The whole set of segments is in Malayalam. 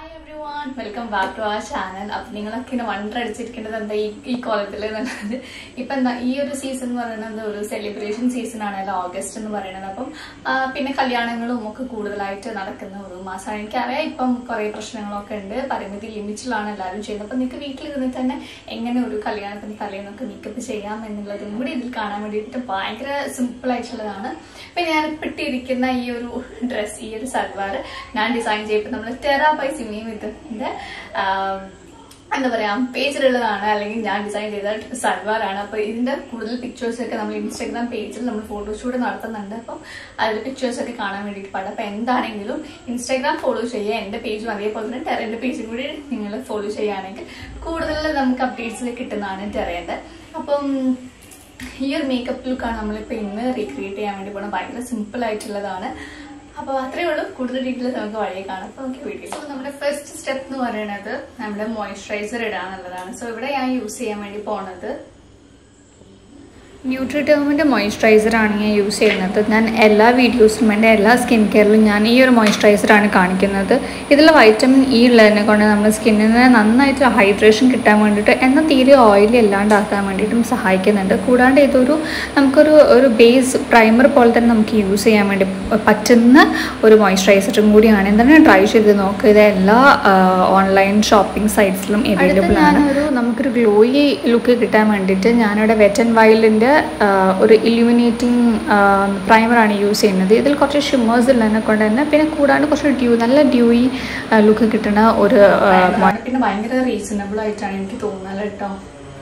Every everyone welcome back to ആ ചാനൽ അപ്പം നിങ്ങളൊക്കെ ഇങ്ങനെ വണ്ടർ അടിച്ചിരിക്കേണ്ടത് എന്താ ഈ ഈ കോലത്തിൽ എന്നുള്ളത് ഇപ്പം എന്താ ഈ ഒരു സീസൺ എന്ന് പറയുന്നത് ഒരു സെലിബ്രേഷൻ സീസൺ ആണല്ലോ ഓഗസ്റ്റ് എന്ന് പറയുന്നത് അപ്പം ആ, പിന്നെ കല്യാണങ്ങളും ഒക്കെ കൂടുതലായിട്ട് നടക്കുന്ന ഒരു മാസമാണ് എനിക്കറിയാം ഇപ്പം കുറേ പ്രശ്നങ്ങളൊക്കെ ഉണ്ട് പരിമിതി ലിമിറ്റിലാണ് എല്ലാവരും ചെയ്യുന്നത് അപ്പം നിങ്ങൾക്ക് വീട്ടിലിരുന്ന് തന്നെ എങ്ങനെ ഒരു കല്യാണത്തിന് തലേന്നൊക്കെ മേക്കപ്പ് ചെയ്യാം എന്നുള്ളതും കൂടി ഇതിൽ കാണാൻ വേണ്ടിയിട്ട് ഭയങ്കര സിമ്പിൾ ആയിട്ടുള്ളതാണ് പിന്നെ ഞാൻ ഇട്ടിരിക്കുന്ന ഈ ഒരു ഡ്രസ് ഈ ഒരു സൽവാർ ഞാൻ ഡിസൈൻ ചെയ്യപ്പോൾ നമ്മൾ ടെറ ബൈ സിമിയും ഇതിന്റെ ആം, എന്താ പറയാ പേജിലുള്ളതാണ് അല്ലെങ്കിൽ ഞാൻ ഡിസൈൻ ചെയ്ത സൽവാറാണ് അപ്പൊ ഇതിന്റെ കൂടുതൽ പിക്ചേഴ്സ് ഒക്കെ നമ്മൾ ഇൻസ്റ്റാഗ്രാം പേജിൽ നമ്മൾ ഫോട്ടോഷൂട്ട് നടത്തുന്നുണ്ട് അപ്പം അതിൽ പിക്ചേഴ്സ് ഒക്കെ കാണാൻ വേണ്ടിയിട്ട് പാടാം അപ്പൊ എന്താണെങ്കിലും ഇൻസ്റ്റാഗ്രാം ഫോളോ ചെയ്യുക എന്റെ പേജും അതേപോലെ തന്നെ ടെറന്റെ പേജും കൂടി നിങ്ങൾ ഫോളോ ചെയ്യുകയാണെങ്കിൽ കൂടുതൽ നമുക്ക് അപ്ഡേറ്റ്സ് കിട്ടുന്നതാണ് ടെറേന്റെ അപ്പം ഈ ഒരു മേക്കപ്പ് ലുക്കാണ് നമ്മളിപ്പോൾ ഇന്ന് റീക്രിയേറ്റ് ചെയ്യാൻ വേണ്ടി പോകണം ഭയങ്കര സിമ്പിൾ ആയിട്ടുള്ളതാണ് അപ്പോൾ അത്രയേ ഉള്ളൂ കൂടുതൽ ഡീറ്റെയിൽസ് നമുക്ക് വഴിയെ കാണാം അപ്പോൾ നമുക്ക് വീഡിയോ സോ നമ്മുടെ ഫസ്റ്റ് സ്റ്റെപ്പ് എന്ന് പറയുന്നത് നമ്മുടെ മോയ്സ്ചറൈസർ ഇടാന്നുള്ളതാണ് സോ ഇവിടെ ഞാൻ യൂസ് ചെയ്യാൻ വേണ്ടി പോണത് ന്യൂട്രിടേമിൻ്റെ മോയ്സ്ചറൈസറാണ് ഞാൻ യൂസ് ചെയ്യുന്നത് ഞാൻ എല്ലാ വീഡിയോസിലും എൻ്റെ എല്ലാ സ്കിൻ കെയറിലും ഞാൻ ഈ ഒരു മോയ്സ്ചറൈസറാണ് കാണിക്കുന്നത് ഇതിൽ വൈറ്റമിൻ ഇ ഉള്ളതിനെ കൊണ്ട് നമ്മുടെ സ്കിന്നിന് നന്നായിട്ട് ഹൈഡ്രേഷൻ കിട്ടാൻ വേണ്ടിയിട്ട് എന്നാൽ തീരെ ഓയിലി അല്ലാണ്ടാക്കാൻ വേണ്ടിയിട്ടും സഹായിക്കുന്നുണ്ട് കൂടാണ്ട് ഇതൊരു നമുക്കൊരു ഒരു ബേസ് പ്രൈമർ പോലെ തന്നെ നമുക്ക് യൂസ് ചെയ്യാൻ വേണ്ടി പറ്റുന്ന ഒരു മോയ്സ്ചറൈസറും കൂടിയാണ് എന്തായാലും ട്രൈ ചെയ്ത് നോക്കുക ഇത് എല്ലാ ഓൺലൈൻ ഷോപ്പിംഗ് സൈറ്റ്സിലും അവൈലബിൾ ആണ് ഒരു നമുക്കൊരു ഗ്ലോയി ലുക്ക് കിട്ടാൻ വേണ്ടിയിട്ട് ഞാനിവിടെ വെറ്റ് ആൻഡ് വൈൽഡിൻ്റെ ഒരു ഇലുമിനേറ്റിംഗ് പ്രൈമറാണ് യൂസ് ചെയ്യുന്നത് ഇതിൽ കുറച്ച് ഷിമ്മേഴ്സ് ഉള്ളതിനെ കൊണ്ട് തന്നെ പിന്നെ കൂടാണ്ട് കുറച്ച് ഡ്യൂ നല്ല ഡ്യൂയി ലുക്ക് കിട്ടുന്ന ഒരു ആ, പിന്നെ ഭയങ്കര റീസണബിൾ ആയിട്ടാണ് എനിക്ക് തോന്നുന്നത് കേട്ടോ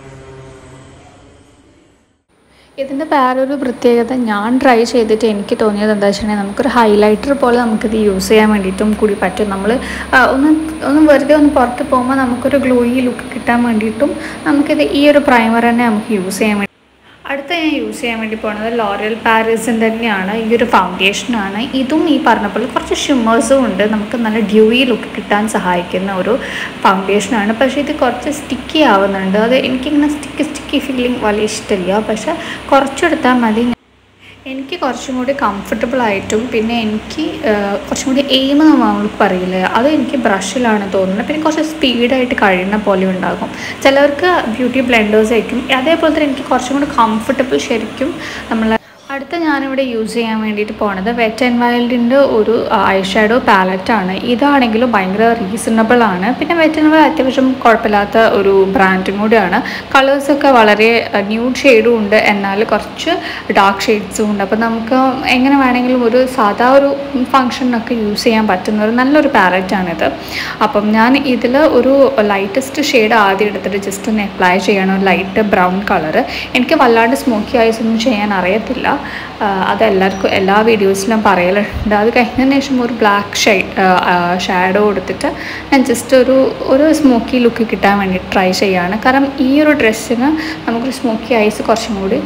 ഇതിൻ്റെ വേറൊരു പ്രത്യേകത ഞാൻ ട്രൈ ചെയ്തിട്ട് എനിക്ക് തോന്നിയത് എന്താ വെച്ചിട്ടുണ്ടെങ്കിൽ നമുക്കൊരു ഹൈലൈറ്റർ പോലെ നമുക്കിത് യൂസ് ചെയ്യാൻ വേണ്ടിയിട്ടും കൂടി പറ്റും നമ്മൾ ഒന്ന് ഒന്ന് വെറുതെ ഒന്ന് പുറത്ത് പോകുമ്പോൾ നമുക്കൊരു ഗ്ലോയി ലുക്ക് കിട്ടാൻ വേണ്ടിയിട്ടും നമുക്കിത് ഈ ഒരു പ്രൈമർ തന്നെ നമുക്ക് യൂസ് ചെയ്യാൻ വേണ്ടി അടുത്ത ഞാൻ യൂസ് ചെയ്യാൻ വേണ്ടി പോകുന്നത് ലോറിയൽ പാരീസിൻ്റെ തന്നെയാണ് ഈ ഒരു ഫൗണ്ടേഷനാണ് ഇതും ഈ പറഞ്ഞ പോലെ കുറച്ച് ഷിമ്മേഴ്സും ഉണ്ട് നമുക്ക് നല്ല ഡ്യൂയി ലുക്ക് കിട്ടാൻ സഹായിക്കുന്ന ഒരു ഫൗണ്ടേഷനാണ് പക്ഷേ ഇത് കുറച്ച് സ്റ്റിക്കി ആവുന്നുണ്ട് അത് എനിക്കിങ്ങനെ സ്റ്റിക്കി സ്റ്റിക്കി ഫീലിംഗ് വലിയ ഇഷ്ടമില്ല പക്ഷെ കുറച്ചെടുത്താൽ മതി എനിക്ക് കുറച്ചും കൂടി കംഫർട്ടബിൾ ആയിട്ടും പിന്നെ എനിക്ക് ആ, കുറച്ചും കൂടി എയിം നമ്മൾ പറയില്ലേ അത് എനിക്ക് ബ്രഷിലാണ് തോന്നുന്നത് പിന്നെ കുറച്ച് സ്പീഡായിട്ട് കഴിയുന്ന പോലെ ഉണ്ടാകും ചിലവർക്ക് ബ്യൂട്ടി ബ്ലെൻഡേഴ്സ് ആയിരിക്കും അതേപോലെ തന്നെ എനിക്ക് കുറച്ചും കൂടി കംഫർട്ടബിൾ ശരിക്കും നമ്മൾ അടുത്ത ഞാനിവിടെ യൂസ് ചെയ്യാൻ വേണ്ടിയിട്ട് പോണത് വെറ്റ് ആൻഡ് വൈൽഡിൻ്റെ ഒരു ഐ ഷാഡോ പാലറ്റാണ് ഇതാണെങ്കിലും ഭയങ്കര റീസണബിൾ ആണ് പിന്നെ വെറ്റ് ആൻഡ് വൈൽഡ് അത്യാവശ്യം കുഴപ്പമില്ലാത്ത ഒരു ബ്രാൻഡും കൂടിയാണ് കളേഴ്സൊക്കെ വളരെ ന്യൂഡ് ഷെയ്ഡും ഉണ്ട് എന്നാൽ കുറച്ച് ഡാർക്ക് ഷെയ്ഡ്സും ഉണ്ട് അപ്പോൾ നമുക്ക് എങ്ങനെ വേണമെങ്കിലും ഒരു സാധാ ഒരു ഫങ്ഷനൊക്കെ യൂസ് ചെയ്യാൻ പറ്റുന്ന ഒരു നല്ലൊരു പാലറ്റാണിത് അപ്പം ഞാൻ ഇതിൽ ഒരു ലൈറ്റസ്റ്റ് ഷെയ്ഡ് ആദ്യം എടുത്തിട്ട് ജസ്റ്റ് ഒന്ന് അപ്ലൈ ചെയ്യണം ഒരു ലൈറ്റ് ബ്രൗൺ കളർ എനിക്ക് വല്ലാണ്ട് സ്മോക്കി ഐസ് ഒന്നും ചെയ്യാൻ അറിയത്തില്ല ആഹ് അതെല്ലാവർക്കും എല്ലാ വീഡിയോസിലും പറയലുണ്ട് അത് കഴിഞ്ഞതിന് ശേഷം ഒരു ബ്ലാക്ക് ഷെയ്ഡ് ഷാഡോ കൊടുത്തിട്ട് ഞാൻ ജസ്റ്റ് ഒരു ഒരു സ്മോക്കി ലുക്ക് കിട്ടാൻ വേണ്ടി ട്രൈ ചെയ്യുകയാണ് കാരണം ഈ ഒരു ഡ്രസ്സിന് നമുക്കൊരു സ്മോക്കി ഐസ് കുറച്ചും കൂടി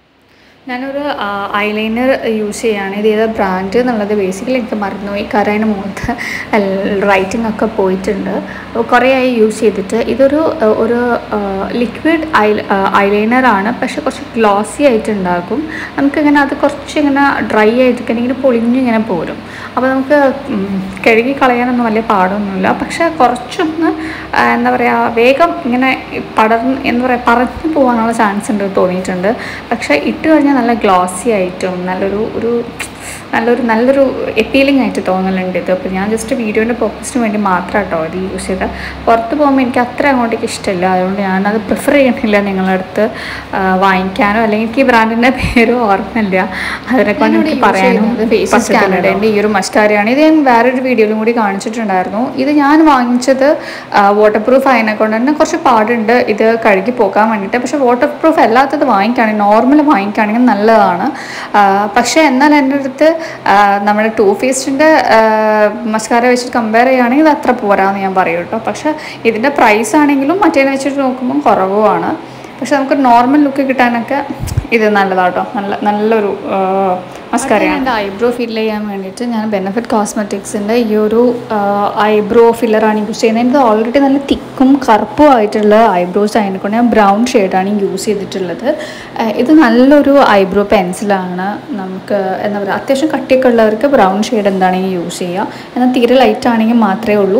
ഞാനൊരു ഐലൈനർ യൂസ് ചെയ്യുകയാണ് ഇത് ഏതാ ബ്രാൻഡ് എന്നുള്ളത് ബേസിക്കലി എനിക്ക് മറന്നുപോയി കാരണം അതിന് മുഖത്ത് റൈറ്റിംഗ് ഒക്കെ പോയിട്ടുണ്ട് അപ്പോൾ കുറേ ആയി യൂസ് ചെയ്തിട്ട് ഇതൊരു ആ, ഒരു ലിക്വിഡ് ഐ ഐലൈനറാണ് പക്ഷെ കുറച്ച് ഗ്ലോസി ആയിട്ടുണ്ടാകും നമുക്കിങ്ങനെ അത് കുറച്ച് ഇങ്ങനെ ഡ്രൈ ആയിട്ടൊക്കെ ഇങ്ങനെ പൊളിഞ്ഞ് ഇങ്ങനെ പോരും അപ്പോൾ നമുക്ക് ഉം, കഴുകി കളയാനൊന്നും വലിയ പാടൊന്നുമില്ല പക്ഷെ കുറച്ചൊന്ന് ആ, എന്താ പറയുക വേഗം ഇങ്ങനെ പടർന്ന് എന്താ പറയുക പറഞ്ഞു പോകാനുള്ള ചാൻസ് ഉണ്ട് തോന്നിയിട്ടുണ്ട് പക്ഷേ ഇട്ട് കഴിഞ്ഞാൽ നല്ല ഗ്ലോസി ആയിട്ടും നല്ലൊരു ഒരു നല്ലൊരു നല്ലൊരു എപ്പീലിംഗ് ആയിട്ട് തോന്നലുണ്ട് ഇത് അപ്പോൾ ഞാൻ ജസ്റ്റ് വീഡിയോൻ്റെ പർപ്പസിന് വേണ്ടി മാത്രം കേട്ടോ ഇത് യൂസ് ചെയ്ത് പുറത്ത് പോകുമ്പോൾ എനിക്ക് അത്ര അങ്ങോട്ടേക്ക് ഇഷ്ടമില്ല അതുകൊണ്ട് ഞാനത് പ്രിഫർ ചെയ്യണില്ല നിങ്ങളുടെ അടുത്ത് ആ, വാങ്ങിക്കാനോ അല്ലെങ്കിൽ എനിക്ക് ഈ ബ്രാൻഡിൻ്റെ പേരോ ഓർമ്മയില്ല അതിനെക്കൊണ്ട് ഞാനിവിടെ എനിക്ക് use പറയാനും ചെയ്യുന്നത് Faces പറ്റത്തില്ല. Canada. എൻ്റെ ഈ ഒരു മസ്കാരയാണ് ഇത് ഞാൻ വേറൊരു വീഡിയോയിലും കൂടി കാണിച്ചിട്ടുണ്ടായിരുന്നു ഇത് ഞാൻ വാങ്ങിച്ചത് വാട്ടർ പ്രൂഫ് ആയതിനെ കൊണ്ട് തന്നെ കുറച്ച് പാടുണ്ട് ഇത് കഴുകി പോകാൻ വേണ്ടിയിട്ട് പക്ഷേ വാട്ടർ പ്രൂഫ് അല്ലാത്തത് വാങ്ങിക്കുകയാണെങ്കിൽ നോർമൽ വാങ്ങിക്കുകയാണെങ്കിൽ നല്ലതാണ് ആ, പക്ഷേ എന്നാൽ എൻ്റെ അടുത്ത് ആ, നമ്മുടെ ടൂ ഫേസ്റ്റിൻ്റെ മസ്കാര വെച്ചിട്ട് കമ്പയർ ചെയ്യുകയാണെങ്കിൽ ഇത് അത്ര പോരാന്ന് ഞാൻ പറയും കേട്ടോ പക്ഷേ ഇതിൻ്റെ പ്രൈസ് ആണെങ്കിലും മറ്റേനെ വെച്ചിട്ട് നോക്കുമ്പോൾ കുറവുമാണ് പക്ഷെ നമുക്ക് നോർമൽ ലുക്ക് കിട്ടാനൊക്കെ ഇത് നല്ലതാട്ടോ നല്ല നല്ലൊരു മസ്കാരയാണ് എൻ്റെ ഐബ്രോ ഫില്ല് ചെയ്യാൻ വേണ്ടിയിട്ട് ഞാൻ ബെനഫിറ്റ് കോസ്മെറ്റിക്സിൻ്റെ ഈ ഒരു ഐബ്രോ ഫില്ലറാണ് യൂസ് ചെയ്യുന്നത് ഇത് ഓൾറെഡി നല്ല തിക്കും കറുപ്പും ആയിട്ടുള്ള ഐബ്രോസ് ആയതുകൊണ്ട് ഞാൻ ബ്രൗൺ ഷെയ്ഡാണ് യൂസ് ചെയ്തിട്ടുള്ളത് ആ, ഇത് നല്ലൊരു ഐബ്രോ പെൻസിലാണ് നമുക്ക് എന്താ പറയുക അത്യാവശ്യം കട്ടിയൊക്കെ ഉള്ളവർക്ക് ബ്രൗൺ ഷെയ്ഡ് എന്താണെങ്കിൽ യൂസ് ചെയ്യുക എന്നാൽ തീരെ ലൈറ്റ് ആണെങ്കിൽ മാത്രമേ ഉള്ളൂ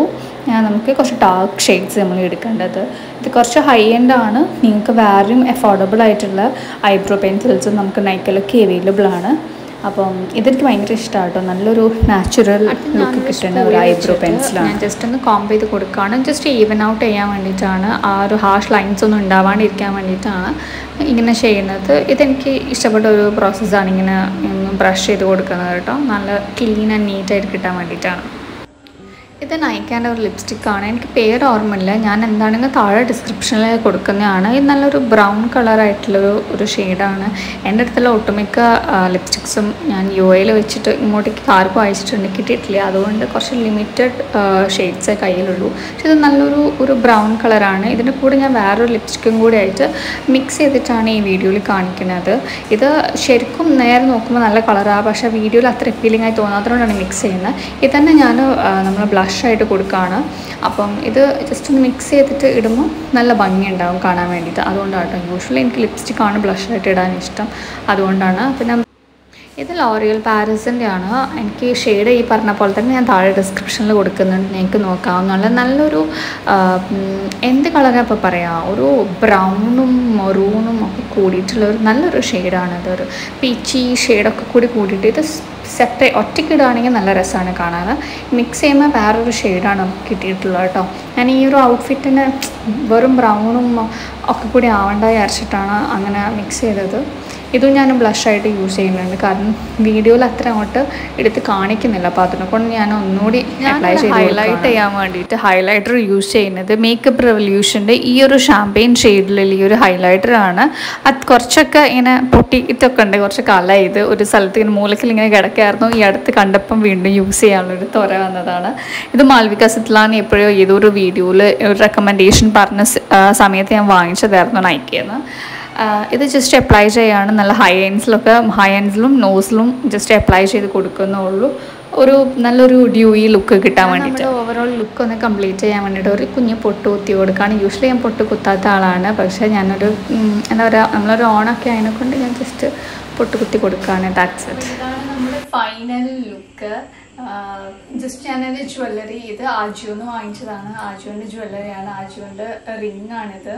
ഞാൻ നമുക്ക് കുറച്ച് ഡാർക്ക് ഷെയ്ഡ്സ് നമ്മൾ എടുക്കേണ്ടത് ഇത് കുറച്ച് ഹൈ എൻഡ് ആണ് നിങ്ങൾക്ക് വേറെയും അഫോർഡബിൾ ആയിട്ടുള്ള ഐബ്രോ പെൻസിൽസും നമുക്ക് നൈക്കലൊക്കെ അവൈലബിൾ ആണ് അപ്പം ഇതെനിക്ക് ഭയങ്കര ഇഷ്ടമാണ് കേട്ടോ നല്ലൊരു നാച്ചുറൽ ലുക്ക് കിട്ടുന്ന ഒരു ഐബ്രോ പെൻസിലാണ് ഞാൻ ജസ്റ്റ് ഒന്ന് കോംബ് ചെയ്ത് കൊടുക്കുകയാണ് ജസ്റ്റ് ഈവൻ ഔട്ട് ചെയ്യാൻ വേണ്ടിയിട്ടാണ് ആ ഒരു ഹാഷ് ലൈൻസ് ഒന്നും ഉണ്ടാവാണ്ടിരിക്കാൻ വേണ്ടിയിട്ടാണ് ഇങ്ങനെ ചെയ്യുന്നത് ഇതെനിക്ക് ഇഷ്ടപ്പെട്ട ഒരു പ്രോസസ്സാണ് ഇങ്ങനെ ബ്രഷ് ചെയ്ത് കൊടുക്കുന്നത് കേട്ടോ നല്ല ക്ലീൻ ആൻഡ് നീറ്റായിട്ട് കിട്ടാൻ വേണ്ടിയിട്ടാണ് ഇത് നയിക്കാൻ്റെ ഒരു ലിപ്സ്റ്റിക്കാണ് എനിക്ക് പേര് ഓർമ്മയില്ല ഞാൻ എന്താണെങ്കിൽ താഴെ ഡിസ്ക്രിപ്ഷനിൽ കൊടുക്കുന്നതാണ് ഇത് നല്ലൊരു ബ്രൗൺ കളറായിട്ടുള്ളൊരു ഒരു ഷെയ്ഡാണ് എൻ്റെ അടുത്തുള്ള ഒട്ടുമിക്ക ലിപ്സ്റ്റിക്സും ഞാൻ യു എയിൽ വെച്ചിട്ട് ഇങ്ങോട്ടേക്ക് ആർക്കും അയച്ചിട്ടുണ്ട് കിട്ടിയിട്ടില്ല അതുകൊണ്ട് കുറച്ച് ലിമിറ്റഡ് ഷെയ്ഡ്സേ കയ്യിലുള്ളൂ പക്ഷെ ഇത് നല്ലൊരു ഒരു ബ്രൗൺ കളറാണ് ഇതിൻ്റെ കൂടെ ഞാൻ വേറൊരു ലിപ്സ്റ്റിക്കും കൂടി ആയിട്ട് മിക്സ് ചെയ്തിട്ടാണ് ഈ വീഡിയോയിൽ കാണിക്കുന്നത് ഇത് ശരിക്കും നേരെ നോക്കുമ്പോൾ നല്ല കളറാണ് പക്ഷേ വീഡിയോയിൽ അത്ര ഫീലിംഗ് ആയി തോന്നാത്തതുകൊണ്ടാണ് മിക്സ് ചെയ്യുന്നത് ഇത് തന്നെ ഞാൻ നമ്മൾ ബ്ലഷായിട്ട് കൊടുക്കുകയാണ് അപ്പം ഇത് ജസ്റ്റ് ഒന്ന് മിക്സ് ചെയ്തിട്ട് ഇടുമ്പോൾ നല്ല ഭംഗിയുണ്ടാവും കാണാൻ വേണ്ടിയിട്ട് അതുകൊണ്ടാണ് കേട്ടോ യൂഷ്വലി എനിക്ക് ലിപ്സ്റ്റിക്കാണ് ബ്ലഷായിട്ട് ഇടാൻ ഇഷ്ടം അതുകൊണ്ടാണ് പിന്നെ ഇത് ലോറിയൽ പാരീസിൻ്റെ ആണ് എനിക്ക് ഷെയ്ഡ് ഈ പറഞ്ഞ പോലെ തന്നെ ഞാൻ താഴെ ഡിസ്ക്രിപ്ഷനിൽ കൊടുക്കുന്നുണ്ട് നിങ്ങൾക്ക് നോക്കാവുന്നുള്ള നല്ലൊരു ആ, ഉം, എന്ത് കളറാണ് ഇപ്പോൾ പറയാം ഒരു ബ്രൗണും മെറൂണും ഒക്കെ കൂടിയിട്ടുള്ള ഒരു നല്ലൊരു ഷെയ്ഡാണ് ഇത് ഒരു പീച്ചി ഷെയ്ഡൊക്കെ കൂടി കൂടിയിട്ട് ഇത് സെപ്പറേറ്റ് ഒറ്റയ്ക്ക് ഇടുകയാണെങ്കിൽ നല്ല രസമാണ് കാണാൻ മിക്സ് ചെയ്യുമ്പോൾ വേറൊരു ഷെയ്ഡാണ് നമുക്ക് കിട്ടിയിട്ടുള്ളത് കേട്ടോ ഞാൻ ഈ ഒരു ഔട്ട്ഫിറ്റിന് വെറും ബ്രൗണും ഒക്കെ കൂടി ആവണ്ട വിചാരിച്ചിട്ടാണ് അങ്ങനെ മിക്സ് ചെയ്തത് ഇതും ഞാൻ ബ്ലഷായിട്ട് യൂസ് ചെയ്യുന്നുണ്ട് കാരണം വീഡിയോയിൽ അത്ര അങ്ങോട്ട് എടുത്ത് കാണിക്കുന്നില്ല അപ്പോൾ അതിനെ കൊണ്ട് ഞാൻ ഒന്നുകൂടി അപ്ലൈ ചെയ്ത് ഹൈലൈറ്റ് ചെയ്യാൻ വേണ്ടിയിട്ട് ഹൈലൈറ്റർ യൂസ് ചെയ്യുന്നത് മേക്കപ്പ് റെവല്യൂഷൻ്റെ ഈ ഒരു ഷാമ്പെയിൻ ഷെയ്ഡിലുള്ള ഈ ഒരു ഹൈലൈറ്റർ ആണ് അത് കുറച്ചൊക്കെ ഇങ്ങനെ പൊട്ടിയിട്ടൊക്കെ ഉണ്ട് കുറച്ച് കാലമായി ഇത് ഒരു സ്ഥലത്ത് ഇങ്ങനെ മൂലക്കിൽ ഇങ്ങനെ കിടക്കായിരുന്നു ഈ അടുത്ത് കണ്ടപ്പം വീണ്ടും യൂസ് ചെയ്യാനുള്ളൊരു ത്വര വന്നതാണ് ഇത് മാൽവിക സിത്ലാൻ എപ്പോഴോ ഏതൊരു വീഡിയോയിൽ ഒരു റെക്കമെൻഡേഷൻ പറഞ്ഞ സ- ആ, സമയത്ത് ഞാൻ വാങ്ങിച്ചതായിരുന്നു നയിക്കുന്നത് ഇത് ജസ്റ്റ് അപ്ലൈ ചെയ്യാണ് നല്ല ഹൈ എൻഡ്സിലൊക്കെ ഹൈ എൻഡ്സിലും നോസിലും ജസ്റ്റ് അപ്ലൈ ചെയ്ത് കൊടുക്കുന്നുള്ളൂ ഒരു നല്ലൊരു ഡ്യൂയി ലുക്ക് കിട്ടാൻ വേണ്ടിയിട്ട് ഓവറോൾ ലുക്ക് ഒന്ന് കംപ്ലീറ്റ് ചെയ്യാൻ വേണ്ടിയിട്ട് ഒരു കുഞ്ഞ് പൊട്ട് കുത്തി കൊടുക്കുകയാണ് യൂഷ്വലി ഞാൻ പൊട്ട് കുത്താത്ത ആളാണ് പക്ഷേ ഞാനൊരു ഉം, എന്താ പറയുക നമ്മളൊരു ഓണൊക്കെ അതിനെ കൊണ്ട് ഞാൻ ജസ്റ്റ് പൊട്ട് കുത്തി കൊടുക്കുകയാണ് ദാറ്റ്സ് ഇറ്റ് ഇതാണ് നമ്മുടെ ഫൈനൽ ലുക്ക് ജസ്റ്റ് ഞാനൊരു ജ്വല്ലറി ഇത് ആജുന്ന് വാങ്ങിച്ചതാണ് ആജുവിന്റെ ജ്വല്ലറിയാണ് ആജുവിന്റെ റിംഗ് ആണിത്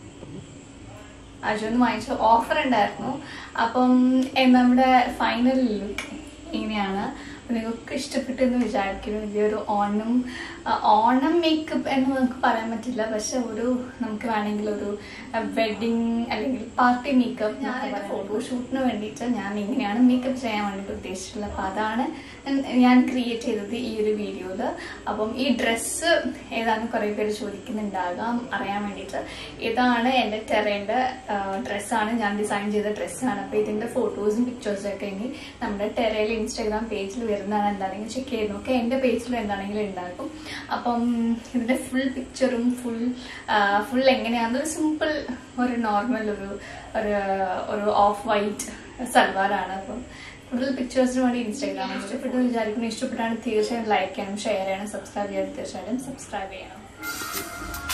ആജുന്ന് വാങ്ങിച്ച ഓഫർ ഉണ്ടായിരുന്നു അപ്പം എ, നമ്മുടെ ഫൈനൽ ലുക്ക് ഇങ്ങനെയാണ് അപ്പൊ നിങ്ങൾക്ക് ഇഷ്ടപ്പെട്ടു എന്ന് വിചാരിക്കുന്നു വലിയൊരു ഓണം ആ, ഓണം മേക്കപ്പ് എന്ന് നമുക്ക് പറയാൻ പറ്റില്ല പക്ഷെ ഒരു നമുക്ക് വേണമെങ്കിൽ ഒരു വെഡിങ് അല്ലെങ്കിൽ പാർട്ടി മേക്കപ്പ് ഞാൻ ഫോട്ടോഷൂട്ടിന് വേണ്ടിയിട്ട് ഞാൻ ഇങ്ങനെയാണ് മേക്കപ്പ് ചെയ്യാൻ വേണ്ടിയിട്ട് ഉദ്ദേശിച്ചിട്ടുള്ളത് അപ്പോൾ അതാണ് ഞാൻ- ഞാൻ ക്രിയേറ്റ് ചെയ്തത് ഈ ഒരു വീഡിയോയിൽ അപ്പം ഈ ഡ്രസ്സ് ഏതാനും കുറേ പേര് ചോദിക്കുന്നുണ്ടാകാം അറിയാൻ വേണ്ടിയിട്ട് ഇതാണ് എൻ്റെ ടെറേൻ്റെ ഡ്രസ്സാണ് ഞാൻ ഡിസൈൻ ചെയ്ത ഡ്രസ്സാണ് അപ്പോൾ ഇതിൻ്റെ ഫോട്ടോസും പിക്ചേഴ്സും ഒക്കെ ഇനി നമ്മുടെ ടെറയിൽ ഇൻസ്റ്റാഗ്രാം പേജിൽ വരുന്നതാണ് എന്താണെങ്കിലും ചെക്ക് ചെയ്ത് നോക്കുക എൻ്റെ പേജിലും എന്താണെങ്കിലും ഉണ്ടാക്കും അപ്പം ഇതിൻ്റെ ഫുൾ പിക്ചറും ഫുൾ ഫുൾ എങ്ങനെയാണെന്ന് ഒരു സിമ്പിൾ ഒരു നോർമൽ ഒരു ഒരു ഒരു ഓഫ് വൈറ്റ് സൽവാറാണ് അപ്പം കൂടുതൽ പിക്ചേഴ്സിന് വേണ്ടി ഇൻസ്റ്റാഗ്രാം ഇഷ്ടപ്പെട്ടു വിചാരിക്കുന്നു ഇഷ്ടപ്പെട്ടാണ് തീർച്ചയായും ലൈക്ക് ചെയ്യണം ഷെയർ ചെയ്യണം സബ്സ്ക്രൈബ് ചെയ്യണം തീർച്ചയായും സബ്സ്ക്രൈബ് ചെയ്യണം